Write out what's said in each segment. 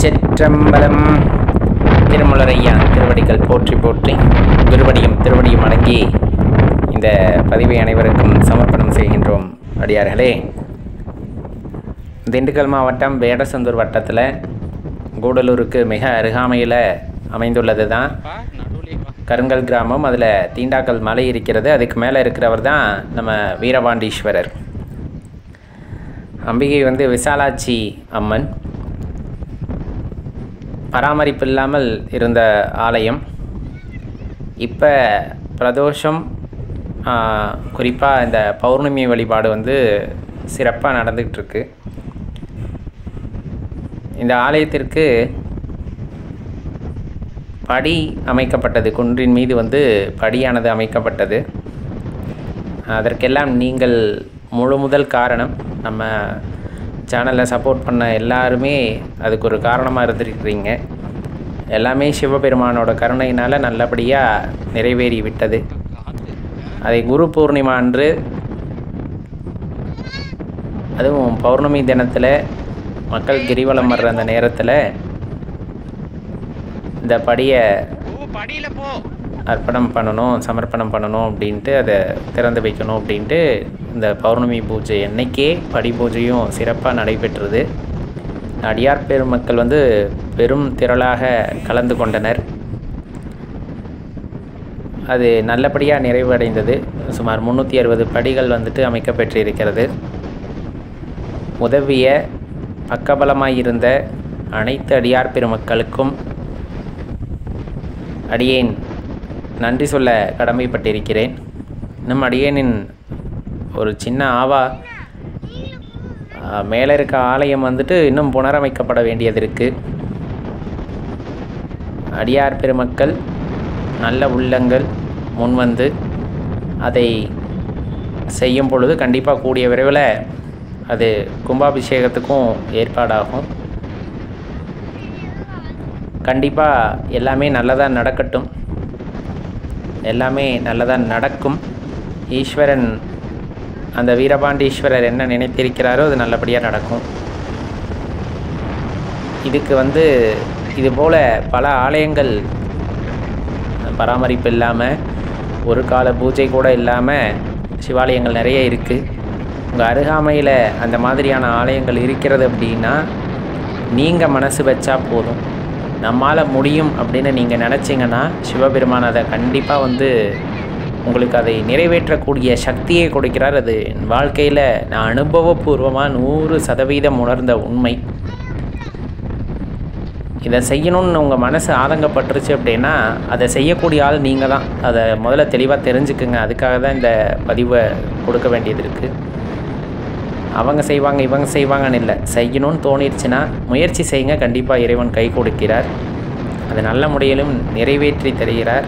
திருச்சிற்றம்பலம் திருமலரையா திருவடிகள் போற்றி போற்றி குருவடியும் திருவடியும் அடங்கி இந்த பதிவை அனைவருக்கும் சமர்ப்பணம் செய்கின்றோம் அடியார்களே திண்டுக்கல் மாவட்டம் வேடசந்தூர் வட்டத்தில் கூடலூருக்கு மிக அருகாமையில் அமைந்துள்ளது தான் கருங்கல் கிராமம் அதில் தீண்டாக்கல் மலை இருக்கிறது அதுக்கு மேலே இருக்கிறவர் தான் நம்ம வீரபாண்டீஸ்வரர் அம்பிகை வந்து விசாலாட்சி அம்மன் பராமரிப்பு இல்லாமல் இருந்த ஆலயம் இப்போ பிரதோஷம் குறிப்பாக இந்த பௌர்ணமி வழிபாடு வந்து சிறப்பாக நடந்துக்கிட்டு இருக்கு இந்த ஆலயத்திற்கு படி அமைக்கப்பட்டது குன்றின் மீது வந்து படியானது அமைக்கப்பட்டது அதற்கெல்லாம் நீங்கள் முழு முதல் காரணம் நம்ம சேனலில் சப்போர்ட் பண்ண எல்லாருமே அதுக்கு ஒரு காரணமாக இருந்திருக்கிறீங்க எல்லாமே சிவபெருமானோட கருணையினால் நல்லபடியாக நிறைவேறி விட்டது அதை குரு பூர்ணிமா அன்று அதுவும் பௌர்ணமி தினத்தில் மக்கள் கிரிவலம் வர்ற அந்த நேரத்தில் இந்த படியை அர்ப்பணம் பண்ணணும் சமர்ப்பணம் பண்ணணும் அப்படின்ட்டு அதை திறந்து வைக்கணும் அப்படின்ட்டு இந்த பௌர்ணமி பூஜை அன்னைக்கே படி பூஜையும் சிறப்பாக நடைபெற்றது அடியார் பெருமக்கள் வந்து பெரும் திரளாக கலந்து கொண்டனர் அது நல்லபடியாக நிறைவடைந்தது சுமார் முந்நூற்றி அறுபது படிகள் வந்துட்டு அமைக்கப்பெற்றிருக்கிறது உதவிய பக்கபலமாக இருந்த அனைத்து அடியார் பெருமக்களுக்கும் அடியேன் நன்றி சொல்ல கடமைப்பட்டிருக்கிறேன் நம் அடியேனின் ஒரு சின்ன ஆவா மேலே இருக்க ஆலயம் வந்துட்டு இன்னும் புனரமைக்கப்பட வேண்டியது இருக்குது அடியார் பெருமக்கள் நல்ல உள்ளங்கள் முன்வந்து அதை செய்யும் பொழுது கண்டிப்பாக கூடிய விரைவில் அது கும்பாபிஷேகத்துக்கும் ஏற்பாடாகும் கண்டிப்பாக எல்லாமே நல்லதாக நடக்கட்டும் எல்லாமே நல்லதாக நடக்கும் ஈஸ்வரன் அந்த வீரபாண்டீஸ்வரர் என்ன நினைத்திருக்கிறாரோ அது நல்லபடியாக நடக்கும் இதுக்கு வந்து இது போல் பல ஆலயங்கள் பராமரிப்பு இல்லாமல் ஒரு கால பூஜை கூட இல்லாமல் சிவாலயங்கள் நிறைய இருக்குது உங்கள் அருகாமையில் அந்த மாதிரியான ஆலயங்கள் இருக்கிறது அப்படின்னா நீங்கள் மனசு வச்சா போதும் நம்மால் முடியும் அப்படின்னு நீங்கள் நினச்சிங்கன்னா சிவபெருமான் அதை கண்டிப்பாக வந்து உங்களுக்கு அதை நிறைவேற்றக்கூடிய சக்தியை கொடுக்கிறார் அது என் வாழ்க்கையில் நான் அனுபவபூர்வமாக நூறு சதவீதம் உணர்ந்த உண்மை இதை செய்யணும்னு உங்கள் மனசு ஆதங்கப்பட்டுருச்சு அப்படின்னா அதை செய்யக்கூடிய ஆள் நீங்கள் தான் அதை முதல்ல தெளிவாக தெரிஞ்சுக்குங்க அதுக்காக தான் இந்த பதிவை கொடுக்க வேண்டியது இருக்குது அவங்க செய்வாங்க இவங்க செய்வாங்கன்னு இல்லை செய்யணும்னு தோணிடுச்சுன்னா முயற்சி செய்யுங்க கண்டிப்பாக இறைவன் கை கொடுக்கிறார் அது நல்ல முறையிலும் நிறைவேற்றி தருகிறார்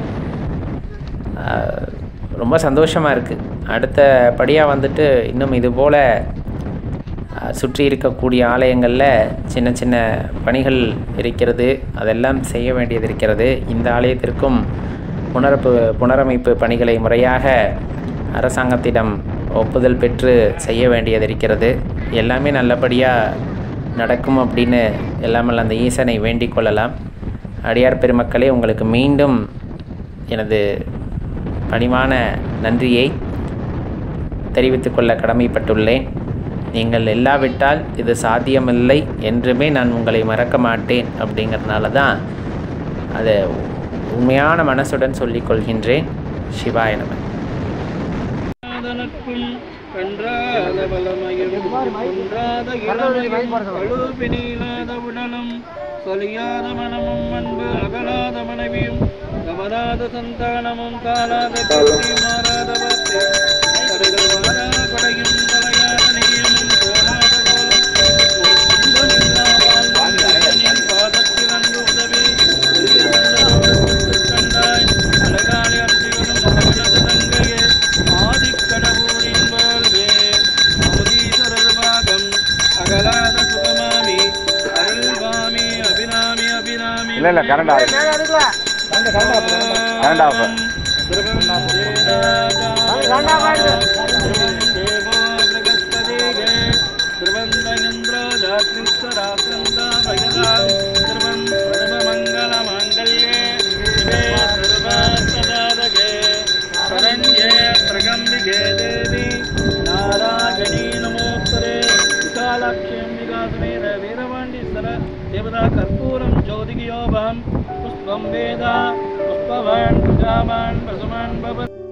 ரொம்ப சந்தோஷமாக இருக்குது அடுத்த படியாக வந்துட்டு இன்னும் இது போல் சுற்றி இருக்கக்கூடிய ஆலயங்களில் சின்ன சின்ன பணிகள் இருக்கிறது அதெல்லாம் செய்ய வேண்டியது இருக்கிறது இந்த ஆலயத்திற்கும் புனரப்பு புனரமைப்பு பணிகளை முறையாக அரசாங்கத்திடம் ஒப்புதல் பெற்று செய்ய வேண்டியது இருக்கிறது எல்லாமே நல்லபடியாக நடக்கும் அப்படின்னு எல்லாமல் அந்த ஈசனை வேண்டிக் கொள்ளலாம் அடியார் பெருமக்களே உங்களுக்கு மீண்டும் எனது பணிவான நன்றியை தெரிவித்துக்கொள்ள கடமைப்பட்டுள்ளேன் நீங்கள் இல்லாவிட்டால் இது சாத்தியமில்லை என்றுமே நான் உங்களை மறக்க மாட்டேன் அப்படிங்கிறதுனால தான் அதை உண்மையான மனசுடன் சொல்லிக் கொள்கின்றேன் சிவாய நம அதனற்கும் கன்றாத வளமையும் குன்றாத இளமையும் கழுப்பினிலாத உடலும் சொலியாத மனமும் அன்பு அகலாத மனைவியும் கமலாத சந்தானமும் தாளாத கல்வி மாறாத வார்த்தை கரைகள் வாரா கொடையும் தலையாத நெய்யமும் தோணாத கோலம் ஒரு துன்பமில்லா வாழ்வும் இறைவனின் பாதத்தில் அன்பு உதவி உரிய மண்டலத்துக்கு கண்டாய் அழகாலை அர்ஜுனும் அவனது தங்கையே ஆதிக்கடவுரின் வாழ்வே அமுதீஸ்வரர் பாகம் அகலாத சுகமாமி அருள்வாமி அபிராமி அபிராமி இல்ல இல்ல கரண்ட் ஆஃப் கரண்ட் ஆஃப் ಧ್ರುವಂತ ಇಂದ್ರ ಜಾತ್ರಿಸ್ವರಾಸಂದ ಭಯದ देवता कर्पूरं ज्योतिगियोभं पुष्पं वेद पुष्पवान् प्रजावान् वसुमान् भवति